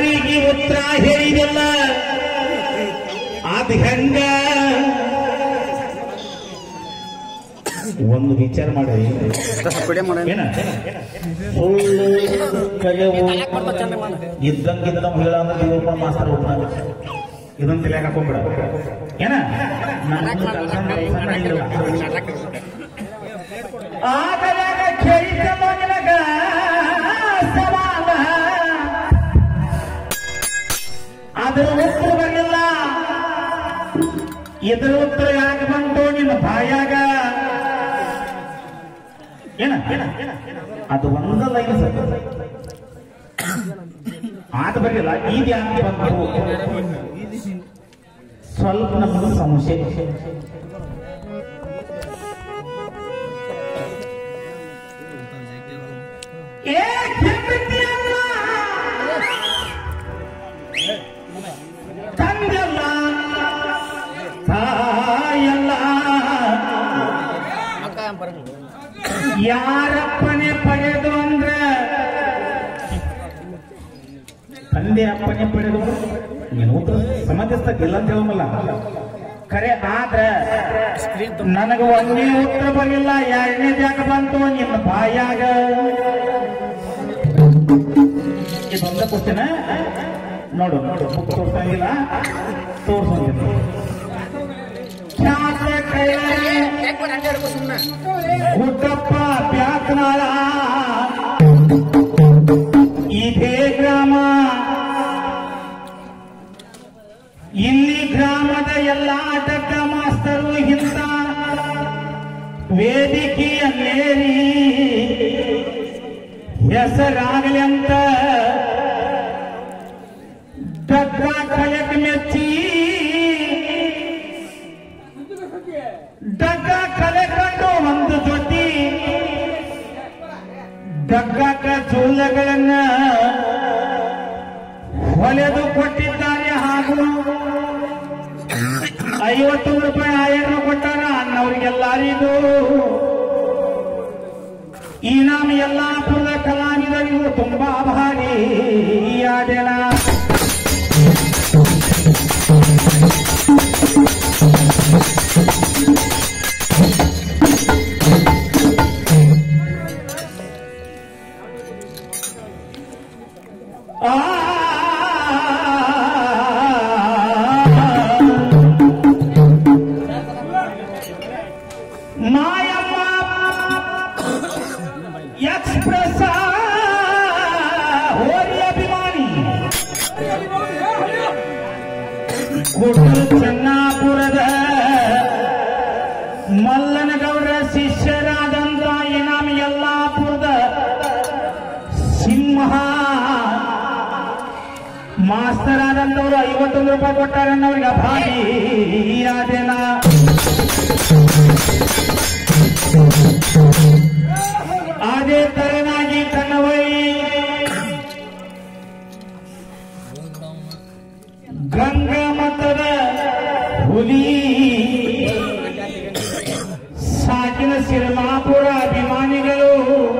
ಮಾತಿಗೆ ಉತ್ತರ ಹೇಳಿದಲ್ಲ ಅದ್ ಹೆಂಗ ಒಂದು ವಿಚಾರ ಮಾಡಿ ಏನ ಸುಳ್ಳು ಕರೆವು ಇದ್ದಂಗಿದ್ದ ನಮ್ಮ ಹೇಳ ಅಂದ್ರೆ ದೇವಪ್ಪ ಮಾಸ್ತರ್ ಹೋಗ್ತಾನೆ ಇದನ್ನ ತಲೆಯಾಗ ಹಾಕೊಂಡ್ಬಿಡ ಏನ ನನ್ನ ಕೆಲಸ ಕೆಲಸ ನಡೆಯಿಲ್ಲ ಆಗಲಾಗ ಕೇಳಿದ ಮಗನಗ ಸವಾಲ ಅದರ ಉತ್ತರ ಬರಲಿಲ್ಲ ಇದರ ಉತ್ತರ ಯಾಕೆ ಬಂತು ನಿನ್ನ ಬಾಯಾಗ ಏನ ಅದು ಒಂದ ಲೈನ್ ಸರ್ ಆದ ಬರಲಿಲ್ಲ ಈಗ ಯಾಕೆ ಬಂತು ಸ್ವಲ್ಪ ನಮಗೆ ಸಮಸ್ಯೆ ಏ ಕೆಂಪಟ್ಟಿ ಅಲ್ಲ ತಂದೆಲ್ಲ ತಾಯಲ್ಲ ಯಾರಪ್ಪನೆ ಪಡೆದು ಅಂದ್ರ ತಂದೆ ಅಪ್ಪನೆ ಪಡೆದು ನೀನು ಉತ್ತರ ಸಮಂಜಸ್ತಕ್ಕಿಲ್ಲ ಅಂತ ಹೇಳಮಲ್ಲ ಖರೆ ಆದ್ರ ನನಗ ಒಂದೇ ಉತ್ತರ ಬರಲಿಲ್ಲ ಎರಡನೇ ಜಾಗ ಬಂತು ನಿನ್ನ ಬಾಯಾಗ ಇದೊಂದ ಕ್ವಶನ್ ನೋಡು ನೋಡು ಬುಕ್ ತೋರ್ಸಂಗಿಲ್ಲ ತೋರ್ಸಂಗಿಲ್ಲ ಖ್ಯಾತ ಕೈಲಾರಿ ಗುಡ್ಡಪ್ಪ ಬ್ಯಾಕನಾಳ ಇದೇ ಗ್ರಾಮ ಇಲ್ಲಿ ಗ್ರಾಮದ ಎಲ್ಲ ಡಗ್ಗ ಮಾಸ್ತರು ಇಂಥ ವೇದಿಕೆಯಲ್ಲೇರಿ ಹೆಸರಾಗಲಿ ಅಂತ ಡಗ್ಗ ಕಲೆಕ್ ಮೆಚ್ಚಿ ಡಗ್ಗ ಕಲೆ ಕಂಡು ಒಂದು ಜೊತೆ ಡಗ್ಗಕ್ಕ ಜೂಲಗಳನ್ನ ಹೊಲೆದು ಕೊಟ್ಟಿದ್ದಾರೆ ಹಾಗೂ ಐವತ್ತು ರೂಪಾಯಿ ಆಯರ್ನ ಕೊಟ್ಟಾರ ಅನ್ನವ್ರಿಗೆಲ್ಲರಿಗೂ ಈ ನಮ್ಮ ಯಲ್ಲಾಪುರದ ಕಲಾವಿದರಿಗೂ ತುಂಬಾ ಭಾರಿ ಆಡಳ ಮಾಯಮ್ಮ ಎಕ್ಸ್ಪ್ರೆಸ್ ಹೋರಿ ಅಭಿಮಾನಿ ಕೊಟ್ಟು ಚೆನ್ನಾಪುರದ ಮಲ್ಲನಗೌಡರ ಶಿಷ್ಯರಾದಂತ ಈ ನಮ್ಮ ಯಲ್ಲಾಪುರದ ಸಿಂಹ ಮಾಸ್ತರ್ ಆದಂತವ್ರು ಐವತ್ತೊಂದು ರೂಪಾಯಿ ಕೊಟ್ಟಾರನ್ನವ್ರಿಗೆ ಭಾರಿ ಆದೇನ ಅದೇ ತರನಾಗಿ ಕನ್ನವಳ್ಳಿ ಗಂಗಾ ಮತದ ಹುಲಿ ಸಾಕಿನ ಸಿರಮಾಪುರ ಅಭಿಮಾನಿಗಳು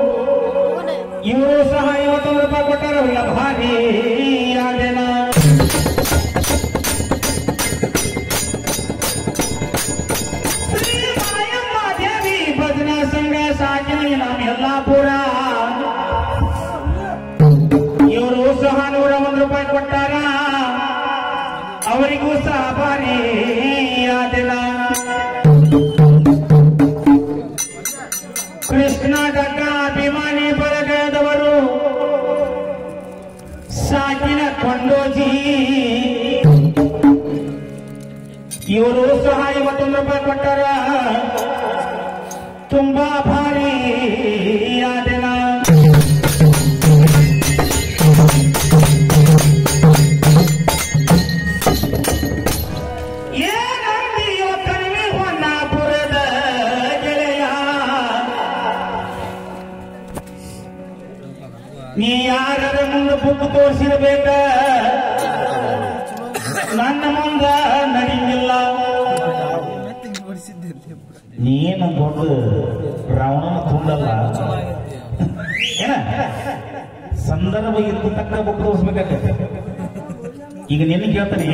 ಇವರು ಸಹ ಐವತ್ತೊಂದು ರೂಪಾಯಿ ಕೊಟ್ಟಾರ ಅವ್ರಿಗೆ ಭಾರಿ ಆದೇನ ಶ್ರೀ ಮಾಯಮ್ಮ ದೇವಿ ಭಜನಾ ಸಂಘ ಸಾಕಿನ ನಮ್ಮ ಯಲ್ಲಾಪುರ ಇವರು ಸಹ ನೂರ ಒಂದು ರೂಪಾಯಿ ಕೊಟ್ಟಾರ ಅವರಿಗೂ ಸಹ ಭಾರಿ ಆದಿಲ್ಲ ಕೃಷ್ಣ ಡಗ್ಗ ಅಭಿಮಾನಿ ಬಳಗದವರು ಸಾಕಿನ ಕೊಂಡೋಜಿ ಇವರು ಸಹ ಐವತ್ತೊಂದು ರೂಪಾಯಿ ಕೊಟ್ಟಾರ ತುಂಬಾ ಭಾರಿ ಆದಿಲ್ಲ ಏನಂದಿಯೋ ಕಣಿವೆ ಹೊನ್ನಾಪುರದ ಗೆಳೆಯ ನೀ ಯಾರ ಮುಂದೆ ಬುಕ್ ತೋರಿಸಿರ್ಬೇಕ ನನ್ನ ಮುಂದ ನಡಿಂಗಿಲ್ಲ ನೀನು ದೊಡ್ಡ ರಾವಣನ ತುಂಡಲ್ಲ ಏನ ಸಂದರ್ಭ ಇದ್ದು ತಕ್ಕ ಬುಕ್ ತೋರಿಸ್ಬೇಕಾಗತ್ತೆ ಈಗ ನಿನ್ನ ಕೇಳ್ತಾನೆ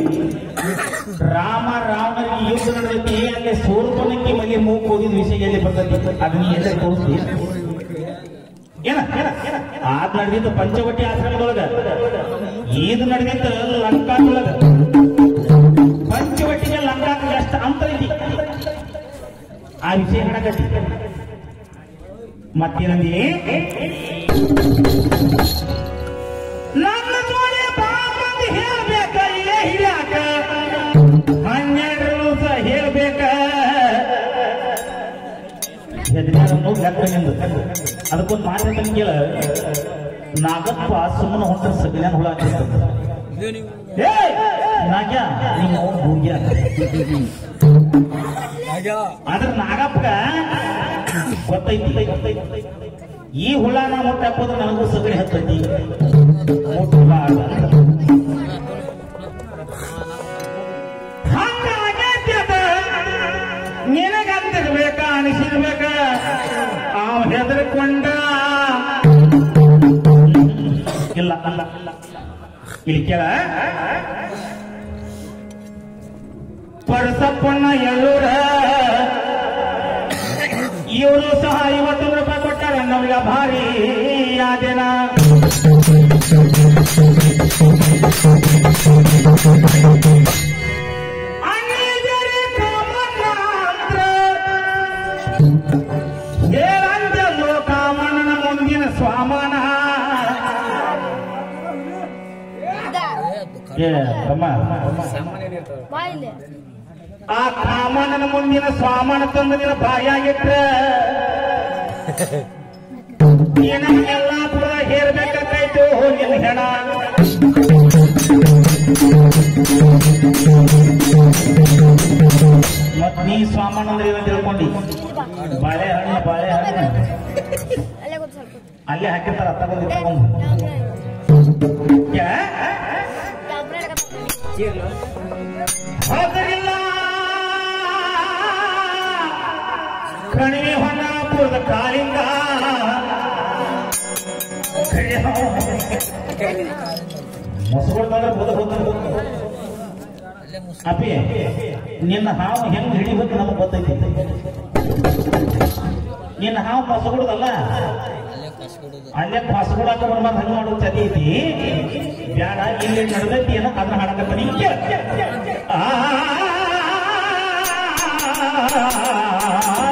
ರಾಮ ರಾವಣರಿಗೆ ಯುದ್ಧ ನಡೆದೈತಿ ಅಲ್ಲಿ ಸೂರ್ಪನಕ್ಕೆ ಮಲ್ಲಿ ಮೂಗು ಹೋಗಿದ ವಿಷಯ ಎಲ್ಲಿ ಬರ್ತೈತಿ ಅದನ್ನ ಎಲ್ಲಿ ತೋರಿಸ್ತಿ ಏನ ಏನ ಏನ? ಆದ್ ನಡೆದಿದ್ದು ಪಂಚವಟಿ ಆಶ್ರಮದೊಳಗ ಇದು ನಡೆದಿದ್ದು ಲಂಕಾದೊಳಗ ಪಂಚವಟಿಗೆ ಲಂಕಾಕ ಎಷ್ಟು ಅಂತರ ಐತಿ ಆ ವಿಷಯ ಹೇಳಕತ್ತಿ ಮತ್ತೇನಂದಿ ನನ್ನ ಜೋಡಿ ಬಾಬಂದು ಹೇಳ್ಬೇಕ ಇಲ್ಲೇ ಹಿಡಿಯಾಕ ಹನ್ನೆರಡು ದಿವಸ ಹೇಳ್ಬೇಕ ಹದಿನಾರನ್ನು ಲೆಕ್ಕ ನಿಂದು ಅದಕ್ಕೊಂದು ಮಾತು ಕೇಳ ನಾಗಪ್ಪ ಸುಮ್ಮನೆ ಹೊಂಟ ಸಗಣ್ಯಾನ ಹುಳ ಹಾಕಿರ್ತದ ಏ ನಾಗ್ಯ ನಿಮ್ಮ ಭೂಗ್ಯ ಆದ್ರ ನಾಗಪ್ಪಗ ಗೊತ್ತೈತಿ ಈ ಹುಳ ನಾ ಮುಟ್ಟ ಹಾಕೋದ್ರೆ ನನಗೂ ಸಗಣಿ ಹತ್ತೈತಿ ಮುಟ್ಟಬಾರ್ದು ಅಂತ. ಹಂಗಾಗೈತಿ ಅದ. ನಿನಗಂತಿರ್ಬೇಕ ಅನಿಸಿರ್ಬೇಕ ಅವ ಹೆದರ್ಕೊಂಡ ಇಲ್ಲ ಅಲ್ಲ ಇಲ್ಲಿ ಕೇಳ ಪರಸಪ್ಪಣ್ಣ ಎಲ್ಲೂರ ಇವರು ಸಹ ಐವತ್ತು ರೂಪಾಯಿ ಕೊಟ್ಟಾರ ನಮ್ಗೆ ಭಾರಿ ಯಾದೇನ ಅನಿಜರೆ ಕಾಮನಾಂತ್ರ ಹೇಳಂದಲ್ಲೋ ಕಾಮಣ್ಣನ ಮುಂದಿನ ಸ್ವಾಮನ ಏ ತಮ್ಮ ಬಾಯಿಲೆ ಆ ಕಾಮಣ್ಣನ ಮುಂದಿನ ಸ್ವಾಮನ ತಂದು ನಿನ್ನ ಬಾಯಾಗಿಟ್ರ ಏನನ್ನೆಲ್ಲ ಪುರ ಹೇರ್ಬೇಕಾಯ್ತು ನಿನ್ನ ಹೆಣ ಮತ್ ನೀ ಸ್ವಾಮನ ಅಂದ್ರೆ ಏನಂತ ತಿಳ್ಕೊಂಡಿ ಬಾಳೆಹಣ್ಣು ಬಾಳೆಹಣ್ಣು ಅಲ್ಲೇ ಗೊತ್ತು ಸ್ವಲ್ಪ ಅಲ್ಲೇ ಹಾಕಿರ್ತಾರ ಅತ್ತ ಬಂದು ತಗೊಂಡು ಹೋದರಿಲ್ಲ ಕಣಿವೆ ಹೊನ್ನಾಪುರದ ಕಾಳಿಂಗ ಮೊಸಗೊಳ್ದಾಗ ಬದ ಬದ ಅಪ್ಪಿ ನಿನ್ನ ಹಾವು ಹೆಂಗ್ ಹಿಡಿಬೇಕು ನಮಗೆ ಗೊತ್ತೈತಿ ನಿನ್ನ ಹಾವು ಮೊಸಗೊಳದಲ್ಲ ಅಲ್ಲೇ ಫಾಸ್ಕೊಡಾಕ ಬರ್ಬಾರ್ದು ಹಂಗ ಮಾಡೋದು ಚದಿ ಐತಿ ಬ್ಯಾಡ ಇಲ್ಲಿ ನಡೆದೈತಿ ಏನೋ ಅದನ್ನ ಹಾಡಕತ್ತಾನ ಈಗ ಕೇಳ್. ಆ